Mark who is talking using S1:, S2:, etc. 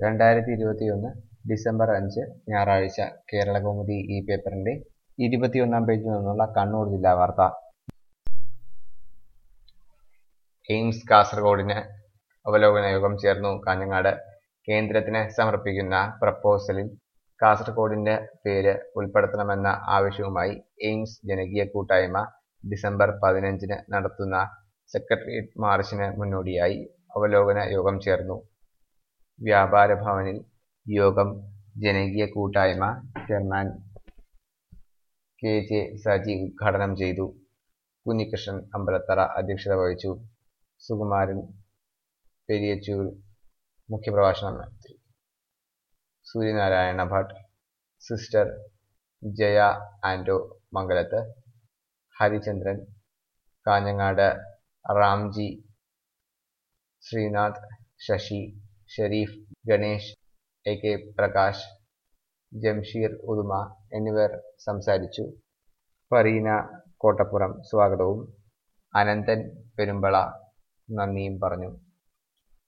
S1: രണ്ടായിരത്തി ഇരുപത്തിയൊന്ന് ഡിസംബർ അഞ്ച് ഞായറാഴ്ച കേരളകൗമുദി ഈ പേപ്പറിന്റെ ഇരുപത്തിയൊന്നാം പേജിൽ നിന്നുള്ള കണ്ണൂർ ജില്ലാ വാർത്ത എയിംസ് കാസർഗോഡിന് അവലോകന യോഗം ചേർന്നു കാഞ്ഞങ്ങാട് കേന്ദ്രത്തിന് സമർപ്പിക്കുന്ന പ്രപ്പോസലിൽ കാസർഗോഡിന്റെ പേര് ഉൾപ്പെടുത്തണമെന്ന ആവശ്യവുമായി എയിംസ് ജനകീയ കൂട്ടായ്മ ഡിസംബർ പതിനഞ്ചിന് നടത്തുന്ന സെക്രട്ടേറിയറ്റ് മാർച്ചിന് മുന്നോടിയായി അവലോകന യോഗം ചേർന്നു വ്യാപാര ഭവനിൽ യോഗം ജനകീയ കൂട്ടായ്മ ചെയർമാൻ കെ ജെ സജി ഉദ്ഘാടനം ചെയ്തു കുഞ്ഞികൃഷ്ണൻ അമ്പലത്തറ അധ്യക്ഷത വഹിച്ചു സുകുമാരൻ പെരിയച്ചൂർ മുഖ്യപ്രഭാഷണം നടത്തി Suryanarayana Bhat sister Jaya Ando Mangalath Harichandran Kanhangad Ramji Sreenath Sasi Shereef Ganesh A K Prakash Jamsheer Uduma എന്നിവർ സംസാരിച്ചു ഫറീന കോട്ടപ്പുറം സ്വാഗതവും അനന്തൻ പെരുമ്പള നന്ദിയും പറഞ്ഞു